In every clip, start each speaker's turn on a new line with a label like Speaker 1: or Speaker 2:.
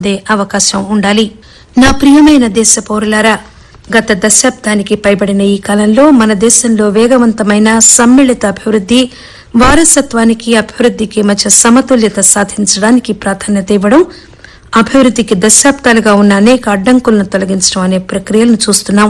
Speaker 1: పొందే అవకాశం ఉండాలి నా ప్రియమైన దేశ పౌరులారా గత దశాబ్దానికి పైబడిన ఈ కాలంలో మన దేశంలో వేగవంతమైన సమ్మిళిత అభివృద్ది వారసత్వానికి అభివృద్దికి మధ్య సమతుల్యత సాధించడానికి ప్రాధాన్యత ఇవ్వడం అభివృద్దికి దశాబ్దాలుగా ఉన్న అనేక అడ్డంకులను తొలగించడం అనే ప్రక్రియలను చూస్తున్నాం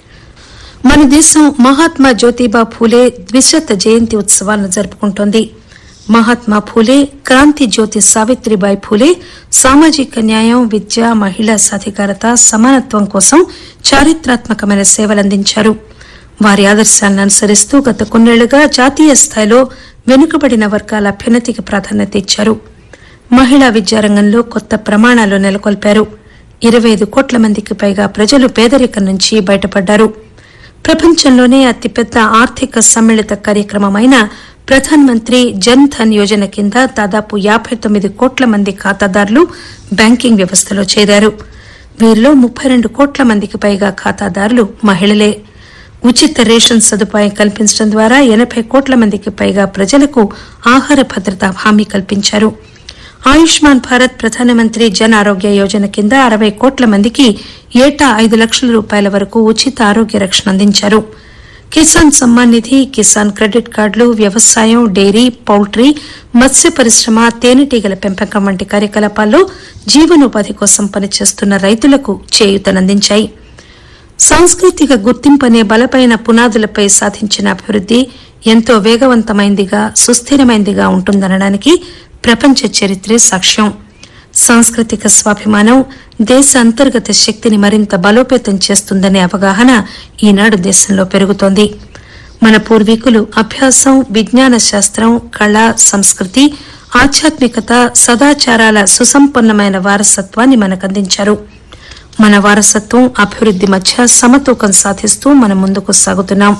Speaker 1: మన దేశం మహాత్మా జ్యోతిబా ఫూలే ద్విశత జయంతి ఉత్సవాలను జరుపుకుంటోంది మహాత్మా ఫూలే క్రాంతి జ్యోతి సావిత్రిబాయి ఫూలే సామాజిక న్యాయం విద్య మహిళా సాధికారత సమానత్వం కోసం చారిత్రాత్మకమైన సేవలందించారు వారి ఆదర్శాలను అనుసరిస్తూ గత కొన్నేళ్లుగా జాతీయ స్థాయిలో వెనుకబడిన వర్గాల అభ్యున్నతికి ప్రాధాన్యత ఇచ్చారు మహిళా విద్యారంగంలో కొత్త ప్రమాణాలు నెలకొల్పారు ఇరవై ఐదు కోట్ల మందికి పైగా ప్రజలు పేదరికం నుంచి బయటపడ్డారు ప్రపంచంలోనే అతిపెద్ద ఆర్థిక సమ్మిళిత కార్యక్రమమైన ప్రధాన్ మంత్రి జన్ ధన్ యోజన కింద దాదాపు యాబై తొమ్మిది కోట్ల మంది ఖాతాదారులు బ్యాంకింగ్ వ్యవస్థలో చేరారు వీరిలో ముప్పై రెండు కోట్ల మందికి పైగా ఖాతాదారులు మహిళలే ఉచిత రేషన్ సదుపాయం కల్పించడం ద్వారా ఎనబై కోట్ల మందికి పైగా ప్రజలకు ఆహార భద్రత హామీ కల్పించారు ఆయుష్మాన్ భారత్ ప్రధానమంత్రి జన్ ఆరోగ్య యోజన కింద అరవై కోట్ల మందికి ఏటా ఐదు లక్షల రూపాయల వరకు ఉచిత ఆరోగ్య రక్షణ అందించారు కిసాన్ సమ్మాన్ నిధి కిసాన్ క్రెడిట్ కార్డులు వ్యవసాయం డైరీ పౌల్ట్రీ మత్స్య పరిశ్రమ తేనెటీగల పెంపకం వంటి కార్యకలాపాల్లో జీవనోపాధి కోసం పనిచేస్తున్న రైతులకు చేయూతనందించాయి సాంస్కృతిక గుర్తింపు అనే బలమైన పునాదులపై సాధించిన అభివృద్ది ఎంతో వేగవంతమైందిగా సుస్థిరమైందిగా ఉంటుందనడానికి ప్రపంచ చరిత్రే సాక్ష్యం సాంస్కృతిక స్వాభిమానం దేశ అంతర్గత శక్తిని మరింత బలోపేతం చేస్తుందనే అవగాహన ఈనాడు దేశంలో పెరుగుతోంది మన పూర్వీకులు అభ్యాసం విజ్ఞాన శాస్త్రం కళ సంస్కృతి ఆధ్యాత్మికత సదాచారాల సుసంపన్నమైన వారసత్వాన్ని మనకందించారు మన వారసత్వం అభివృద్ది మధ్య సమతూకం సాధిస్తూ మనం ముందుకు సాగుతున్నాం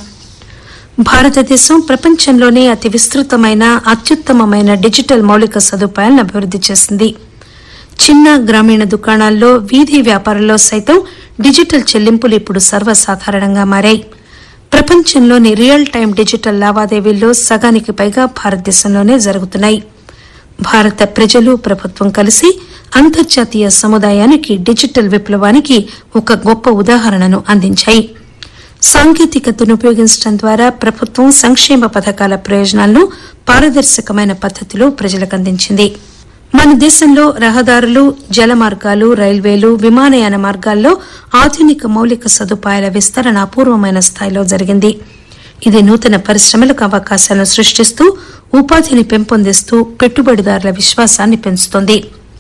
Speaker 1: భారతదేశం ప్రపంచంలోనే అతి విస్తృతమైన అత్యుత్తమమైన డిజిటల్ మౌలిక సదుపాయాలను అభివృద్ది చేసింది చిన్న గ్రామీణ దుకాణాల్లో వీధి వ్యాపారంలో సైతం డిజిటల్ చెల్లింపులు ఇప్పుడు సర్వసాధారణంగా మారాయి ప్రపంచంలోని రియల్ టైం డిజిటల్ లావాదేవీల్లో సగానికి పైగా భారతదేశంలోనే జరుగుతున్నాయి భారత ప్రజలు ప్రభుత్వం కలిసి అంతర్జాతీయ సముదాయానికి డిజిటల్ విప్లవానికి ఒక గొప్ప ఉదాహరణను అందించాయి సాంకేతికతను ఉపయోగించడం ద్వారా ప్రభుత్వం సంక్షేమ పథకాల ప్రయోజనాలను పారదర్శకమైన పద్దతిలో ప్రజలకు అందించింది మన దేశంలో రహదారులు జల మార్గాలు రైల్వేలు విమానయాన మార్గాల్లో ఆధునిక మౌలిక సదుపాయాల విస్తరణ అపూర్వమైన స్థాయిలో జరిగింది ఇది నూతన పరిశ్రమలకు అవకాశాలను సృష్టిస్తూ ఉపాధిని పెంపొందిస్తూ పెట్టుబడిదారుల విశ్వాసాన్ని పెంచుతోంది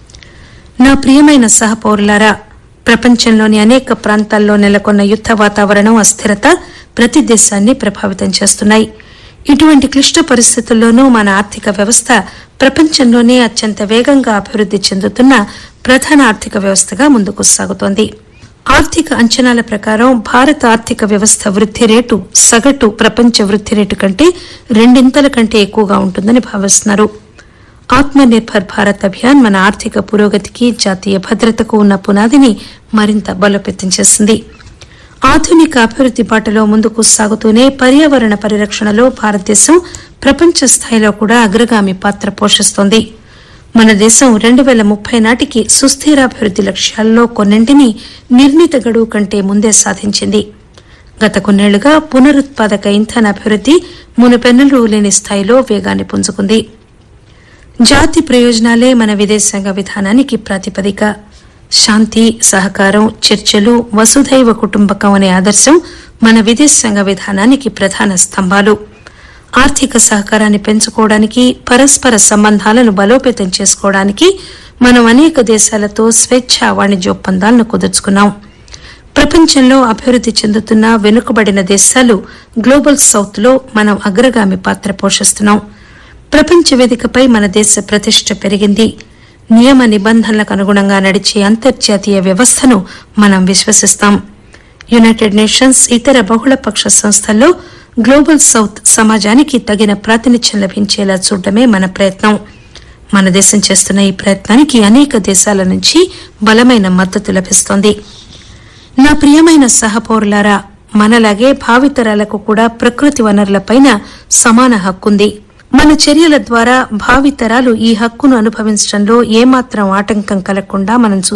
Speaker 1: నా ప్రియమైన సహపౌరులారా ప్రపంచంలోని అనేక ప్రాంతాల్లో నెలకొన్న యుద్ద వాతావరణం అస్థిరత ప్రతి దేశాన్ని ప్రభావితం చేస్తున్నాయి ఇటువంటి క్లిష్ట పరిస్థితుల్లోనూ మన ఆర్థిక వ్యవస్థ ప్రపంచంలోనే అత్యంత వేగంగా అభివృద్ది చెందుతున్న ప్రధాన ఆర్థిక వ్యవస్థగా ముందుకు సాగుతోంది ఆర్థిక అంచనాల ప్రకారం భారత ఆర్థిక వ్యవస్థ వృద్ది రేటు సగటు ప్రపంచ వృద్ది రేటు కంటే రెండింతల కంటే ఎక్కువగా ఉంటుందని భావిస్తున్నారు ఆత్మ నిర్భర్ భారత్ అభియాన్ మన ఆర్థిక పురోగతికి జాతీయ భద్రతకు ఉన్న పునాదిని మరింత బలోపేతం చేసింది ఆధునిక అభివృద్ది బాటలో ముందుకు సాగుతూనే పర్యావరణ పరిరక్షణలో భారతదేశం ప్రపంచ స్థాయిలో కూడా అగ్రగామి పాత్ర పోషిస్తోంది మన దేశం రెండు పేల ముప్పై నాటికి సుస్థిరాభివృద్ది లక్ష్యాల్లో కొన్నింటిని నిర్ణీత గడువు కంటే ముందే సాధించింది గత కొన్నేళ్లుగా పునరుత్పాదక ఇంధన అభివృద్ది మునుపెన్నలూ లేని స్థాయిలో వేగాన్ని పుంజుకుంది జాతి ప్రయోజనాలే మన విదేశాంగ విధానానికి ప్రాతిపదిక శాంతి సహకారం చర్చలు వసుధైవ కుటుంబకం అనే ఆదర్శం మన విదేశాంగ విధానానికి ప్రధాన స్తంభాలు ఆర్థిక సహకారాన్ని పెంచుకోవడానికి పరస్పర సంబంధాలను బలోపేతం చేసుకోవడానికి మనం అనేక దేశాలతో స్వేచ్ఛ వాణిజ్య ఒప్పందాలను కుదుర్చుకున్నాం ప్రపంచంలో అభివృద్ది చెందుతున్న వెనుకబడిన దేశాలు గ్లోబల్ సౌత్ లో మనం అగ్రగామి పాత్ర పోషిస్తున్నాం ప్రపంచ వేదికపై మన దేశ ప్రతిష్ట పెరిగింది నియమ నిబంధనలకు అనుగుణంగా నడిచే అంతర్జాతీయ వ్యవస్థను మనం విశ్వసిస్తాం యునైటెడ్ నేషన్స్ ఇతర బహుళపక్ష సంస్థల్లో గ్లోబల్ సౌత్ సమాజానికి తగిన ప్రాతినిధ్యం లభించేలా చూడటమే మన ప్రయత్నం మన దేశం చేస్తున్న ఈ ప్రయత్నానికి అనేక దేశాల నుంచి బలమైన మద్దతు లభిస్తోంది నా ప్రియమైన సహపౌరులారా మనలాగే భావితరాలకు కూడా ప్రకృతి వనరులపైన సమాన హక్కుంది మన చర్యల ద్వారా భావితరాలు ఈ హక్కును అనుభవించడంలో ఏమాత్రం ఆటంకం కలగకుండా మనం చూసుకోవాలి